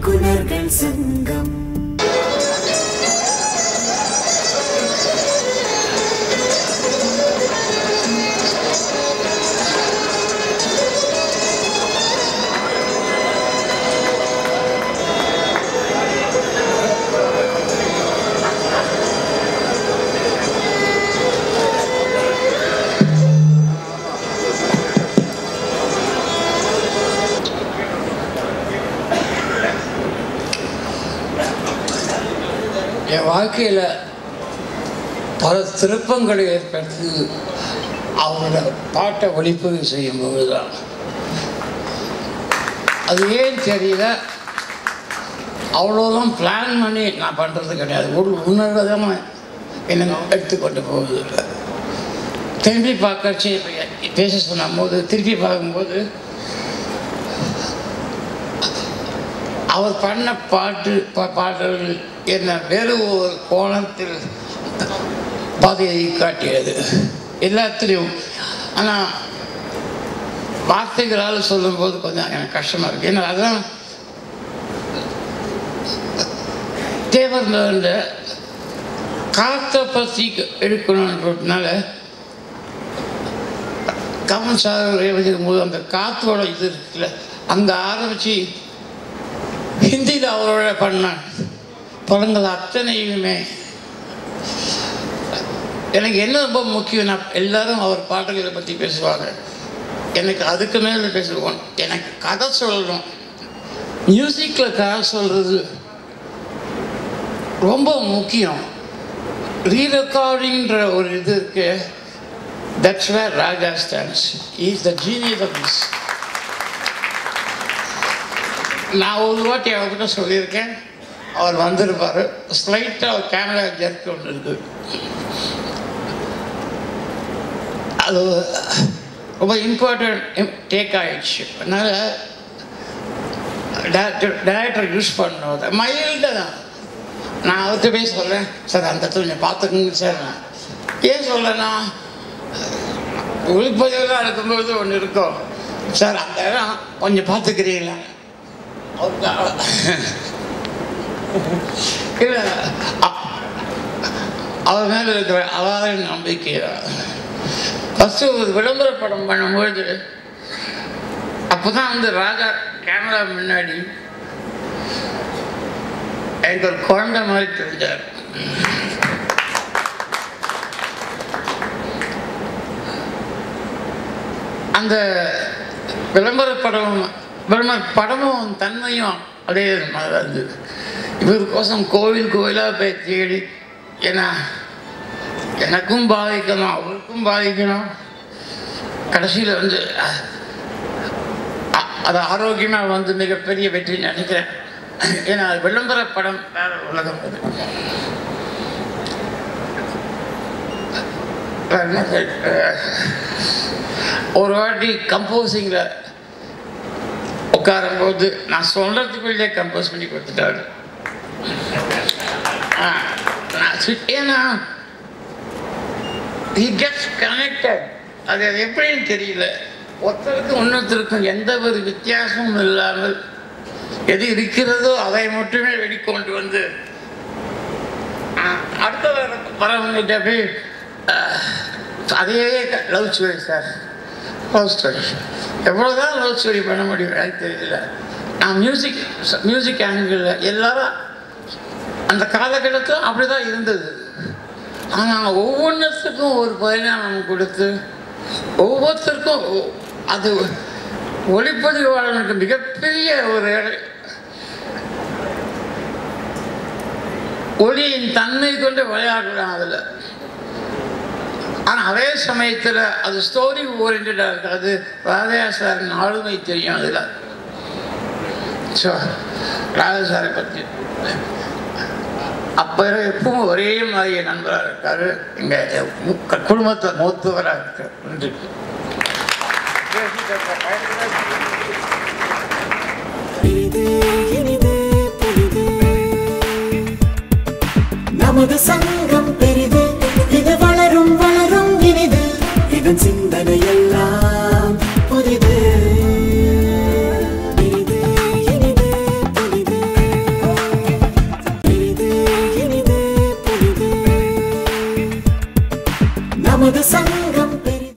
இயக்குனர்கள் சங்கம் என் வாழ்க்கையில் பல திருப்பங்களை ஏற்படுத்தி அவங்களோட பாட்டை ஒளிப்பதிவு செய்யும்போது தான் அது ஏன் தெரியல அவ்வளோதான் பிளான் பண்ணி நான் பண்ணுறது கிடையாது ஒரு உணர்வதமாக என்னை எடுத்துக்கொண்டு போகுது இல்லை திரும்பி பார்க்கறச்சு பேச சொன்னும்போது திருப்பி பார்க்கும்போது அவர் பண்ண பாட்டு பா- பாடல்கள் என்ன வேறு ஒரு கோணத்தில் பாதையை காட்டியது எல்லாத்துலேயும் ஆனால் வார்த்தைகளால் சொல்லும்போது கொஞ்சம் எனக்கு கஷ்டமாக இருக்குது ஏன்னா அதான் தேவர் காற்றை பற்றி எடுக்கணுன்றதுனால கமல் சார் எழுதிக்கும் போது அந்த காற்றோட இது இருக்குல்ல அங்கே ஆரம்பித்து ஹிந்தியில் அவரோட பண்ண படங்கள் அத்தனையுமே எனக்கு என்ன ரொம்ப முக்கியம்னா எல்லாரும் அவர் பாட்டுகளை பற்றி பேசுவாங்க எனக்கு அதுக்கு மேலே பேசுவோம் எனக்கு கதை சொல்லணும் மியூசிக்கில் கதை சொல்கிறது ரொம்ப முக்கியம் ரீரெக்கார்டிங்கிற ஒரு இது இருக்கு that's where Raja stands is the genius of this நான் ஒரு வாட்டி அவர்கிட்ட சொல்லியிருக்கேன் அவர் வந்திருப்பார் ஸ்லைட்டாக அவர் கேமரா ஜெர்க் ஒன்று இருக்கு அது ரொம்ப இம்பார்ட்டன்ட் டேக் ஆயிடுச்சு அதனால் டேரக்டர் டேரக்டர் யூஸ் பண்ணது மைல்டாக தான் நான் அவர்கிட்ட போய் சொல்கிறேன் சார் அந்த இடத்துல கொஞ்சம் பார்த்துக்குங்க சார் நான் ஏன் சொல்கிறேன்னா ஒளிப்பதிவுலாம் இருக்கும்போது ஒன்று இருக்கும் சார் அந்த இடம் கொஞ்சம் பார்த்துக்கிறீங்களா இல்லை அவர் மேலே இருக்கிற அவாத நம்பிக்கை ஃபஸ்ட்டு ஒரு விளம்பர படம் பண்ணும்போது அப்போ தான் வந்து ராஜா கேமரா முன்னாடி எனக்கு ஒரு குழந்தை மாதிரி தெரிஞ்சார் அந்த விளம்பர படம் விளம்பர படமும் தன்மையும் அதே மாதிரி தான் இருந்தது இவருக்கோசம் கோவில் கோயிலாக போய் தேடி ஏன்னா எனக்கும் பாதிக்கணும் அவருக்கும் பாதிக்கணும் கடைசியில் வந்து அ- அ- அது ஆரோக்கியமாக வந்து மிகப்பெரிய வெற்றி நினைக்கிறேன் ஏன்னா அது விளம்பர படம் வேற உலகம் அது வேற என்ன சொல்- அஹ், ஒரு வாட்டி கம்போசிங்கில் உட்காரும்போது நான் சொல்கிறதுக்குள்ளே கம்போஸ் பண்ணி கொடுத்துட்டாரு ஆ, நான் சி- ஏன்னா he gets connected அது அது எப்படின்னு தெரியல ஒருத்தருக்கும் இன்னொருத்தருக்கும் எந்த ஒரு வித்தியாசமும் இல்லாமல் எது இருக்கிறதோ அதை மட்டுமே வெளிக்கொண்டு வந்து ஆ, அடுத்த வர- வரவங்கள்ட்ட போய் ஆ, அதையே love story sir love story எவ்வளோதான் லவ் ஸ்டோரி பண்ண முடியும் எனக்கு தெரியல நான் மியூசிக் மியூசிக் ஆங்கிளில் எல்லாரும் அந்த காலகட்டத்தில் அப்படி தான் இருந்தது ஆனால் ஒவ்வொன்றுத்துக்கும் ஒரு பரிணாமம் கொடுத்து ஒவ்வொருத்தருக்கும் ஒ- அது ஒளிப்பதிவாளனுக்கு மிகப்பெரிய ஒரு ஒளியின் தன்மை கொண்டு விளையாடலாம் அதில் ஆனால் அதே சமயத்தில் அது ஸ்டோரி ஓரியன்டாக இருக்காது ராஜா சாரின் ஆளுமை தெரியும் அதில் ஸோ ராஜா சாரை பற்றி அப்போ எப்பவும் ஒரே மாதிரி நண்பராக இருக்காரு எங்கள் குடும்பத்தில் மூத்தவராக இருக்கார் நன்றி பெரிது இனிது பெரிது நமது சங்கம் பெரிது இது வளரும் வளரும் இனிது இதன் சிந்தனை எல்லாம் புதிது பெரிது இனிது பெரிது நமது சங்கம்